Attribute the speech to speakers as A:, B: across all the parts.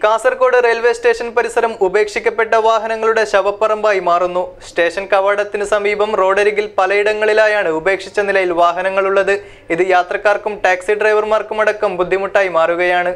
A: Kasaragod railway station പരിസരം ഉപേക്ഷിക്കപ്പെട്ട വാഹനങ്ങളുടെ ശവപ്പറമ്പായി മാറുന്നു സ്റ്റേഷൻ കവാടത്തിന് സമീപം റോഡരികിൽ പലയിടങ്ങളിലായാണ് ഉപേക്ഷിച്ച നിലയിൽ വാഹനങ്ങളുള്ളത് ഇത് യാത്രക്കാർക്കും ടാക്സി ഡ്രൈവർമാർക്കുമടക്കം ബുദ്ധിമുട്ടായി മാറുകയാണ്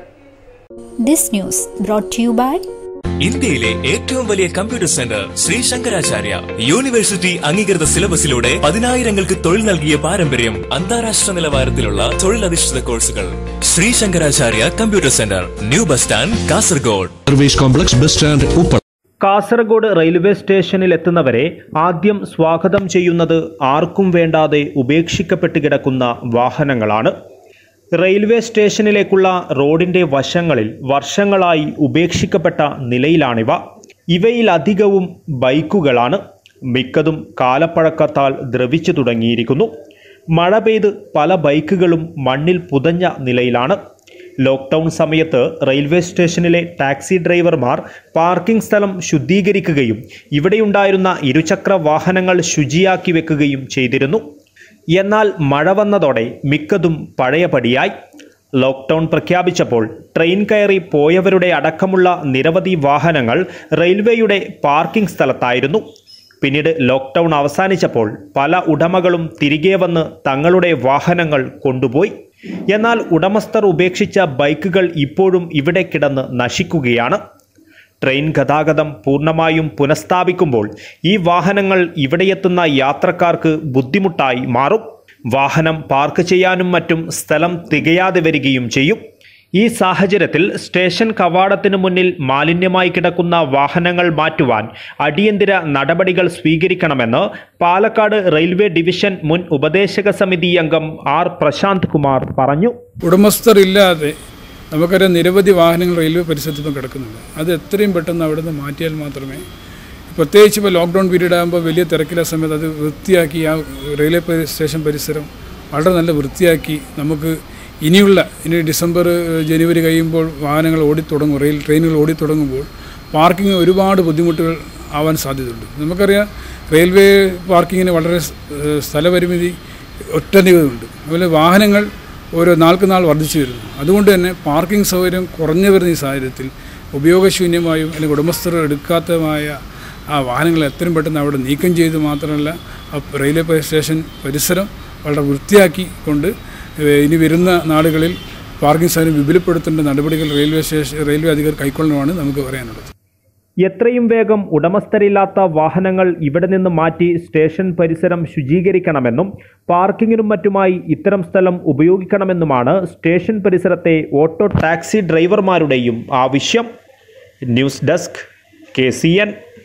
B: This news brought to you by
C: ഇന്ത്യയിലെ ഏറ്റവും വലിയ computer centre Shri Shankaracharya university അംഗീകൃത സിലബസിലൂടെ പതിനായിരങ്ങൾക്ക് തൊഴിൽ നൽകിയ പാരമ്പര്യം അന്താരാഷ്ട്ര നിലവാരത്തിലുള്ള തൊഴിലധിഷ്ഠിത കോഴ്സുകൾ Shri Shankaracharya computer centre new bus stand Kasaragod
D: service complex bus stand Uppala
E: Kasaragod railway സ്റ്റേഷനിൽ എത്തുന്നവരെ ആദ്യം സ്വാഗതം ചെയ്യുന്നത് ആർക്കും വേണ്ടാതെ ഉപേക്ഷിക്കപ്പെട്ട് കിടക്കുന്ന വാഹനങ്ങളാണ് റെയിൽവേ സ്റ്റേഷനിലേക്കുള്ള റോഡിൻ്റെ വശങ്ങളിൽ വർഷങ്ങളായി ഉപേക്ഷിക്കപ്പെട്ട നിലയിലാണിവ ഇവയിലധികവും ബൈക്കുകളാണ് മിക്കതും കാലപ്പഴക്കത്താൽ ദ്രവിച്ചു തുടങ്ങിയിരിക്കുന്നു മഴ പെയ്ത് പല ബൈക്കുകളും മണ്ണിൽ പുതഞ്ഞ നിലയിലാണ് ലോക്ക്ഡൗൺ സമയത്ത് റെയിൽവേ സ്റ്റേഷനിലെ ടാക്സി ഡ്രൈവർമാർ പാർക്കിംഗ് സ്ഥലം ശുദ്ധീകരിക്കുകയും ഇവിടെയുണ്ടായിരുന്ന ഇരുചക്ര വാഹനങ്ങൾ ശുചിയാക്കി വെക്കുകയും ചെയ്തിരുന്നു എന്നാൽ മഴ വന്നതോടെ മിക്കതും പഴയപടിയായി ലോക്ക്ഡൗൺ പ്രഖ്യാപിച്ചപ്പോൾ ട്രെയിൻ കയറി പോയവരുടെ അടക്കമുള്ള നിരവധി വാഹനങ്ങൾ റെയിൽവേയുടെ പാർക്കിംഗ് സ്ഥലത്തായിരുന്നു പിന്നീട് ലോക്ക്ഡൗൺ അവസാനിച്ചപ്പോൾ പല ഉടമകളും തിരികെ വന്ന് തങ്ങളുടെ വാഹനങ്ങൾ കൊണ്ടുപോയി എന്നാൽ ഉടമസ്ഥർ ഉപേക്ഷിച്ച ബൈക്കുകൾ ഇപ്പോഴും ഇവിടെ കിടന്ന് നശിക്കുകയാണ് ട്രെയിൻ ഗതാഗതം പൂർണ്ണമായും പുനഃസ്ഥാപിക്കുമ്പോൾ ഈ വാഹനങ്ങൾ ഇവിടെയെത്തുന്ന യാത്രക്കാർക്ക് ബുദ്ധിമുട്ടായി മാറും വാഹനം പാർക്ക് ചെയ്യാനും മറ്റും സ്ഥലം തികയാതെ വരികയും ചെയ്യും ഈ സാഹചര്യത്തിൽ സ്റ്റേഷൻ കവാടത്തിന് മുന്നിൽ മാലിന്യമായി കിടക്കുന്ന വാഹനങ്ങൾ മാറ്റുവാൻ അടിയന്തര നടപടികൾ സ്വീകരിക്കണമെന്ന് പാലക്കാട് റെയിൽവേ ഡിവിഷൻ മുൻ ഉപദേശക സമിതി അംഗം ആർ പ്രശാന്ത് കുമാർ പറഞ്ഞു
F: ഉടമസ്ഥർ ഇല്ലാതെ നമുക്കറിയാം നിരവധി വാഹനങ്ങൾ റെയിൽവേ പരിസരത്ത് ഇപ്പം കിടക്കുന്നുണ്ട് അത് എത്രയും പെട്ടെന്ന് അവിടെ നിന്ന് മാറ്റിയാൽ മാത്രമേ പ്രത്യേകിച്ച് ഇപ്പോൾ ലോക്ക്ഡൗൺ പീരീഡ് ആകുമ്പോൾ വലിയ തിരക്കിലെ സമയത്ത് അത് വൃത്തിയാക്കി ആ റെയിൽവേ പരി- സ്റ്റേഷൻ പരിസരം വളരെ നല്ല വൃത്തിയാക്കി നമുക്ക് ഇനിയുള്ള ഇനി ഡിസംബർ ജനുവരി കഴിയുമ്പോൾ വാഹനങ്ങൾ ഓടിത്തുടങ്ങും റെയിൽ ട്രെയിനുകൾ ഓടിത്തുടങ്ങുമ്പോൾ പാർക്കിംഗ് ഒരുപാട് ബുദ്ധിമുട്ടുകൾ ആവാൻ സാധ്യതയുണ്ട് നമുക്കറിയാം റെയിൽവേ പാർക്കിങ്ങിന് വളരെ സ്- ഏഹ് സ്ഥലപരിമിതി ഒറ്റനിവതുണ്ട് അതുപോലെ വാഹനങ്ങൾ ഓരോ നാൾക്ക് നാൾ വർദ്ധിച്ചു വരുന്നു അതുകൊണ്ട് തന്നെ പാർക്കിംഗ് സൗകര്യം കുറഞ്ഞു വരുന്ന ഈ സാഹചര്യത്തിൽ ഉപയോഗശൂന്യമായും അല്ലെങ്കിൽ ഉടമസ്ഥർ എടുക്കാത്തതുമായ ആ വാഹനങ്ങൾ എത്രയും പെട്ടെന്ന് അവിടെ നീക്കം ചെയ്ത് മാത്രമല്ല ആ റെയിൽവേ സ്റ്റേഷൻ പരിസരം വളരെ വൃത്തിയാക്കി കൊണ്ട് ഏഹ് ഇനി വരുന്ന നാളുകളിൽ പാർക്കിംഗ് സൗകര്യം വിപുലപ്പെടുത്തേണ്ട നടപടികൾ റെയിൽവേ സ്റ്റേഷൻ റെയിൽവേ അധികൃതർ കൈക്കൊള്ളണമെന്ന് നമുക്ക് പറയാനുള്ളത്
E: എത്രയും വേഗം ഉടമസ്ഥരില്ലാത്ത വാഹനങ്ങൾ ഇവിടെ നിന്ന് മാറ്റി സ്റ്റേഷൻ പരിസരം ശുചീകരിക്കണമെന്നും പാർക്കിങ്ങിനും മറ്റുമായി ഇത്തരം സ്ഥലം ഉപയോഗിക്കണമെന്നുമാണ് സ്റ്റേഷൻ പരിസരത്തെ ഓട്ടോ ടാക്സി ഡ്രൈവർമാരുടെയും ആവശ്യം ന്യൂസ് ഡെസ്ക് കെ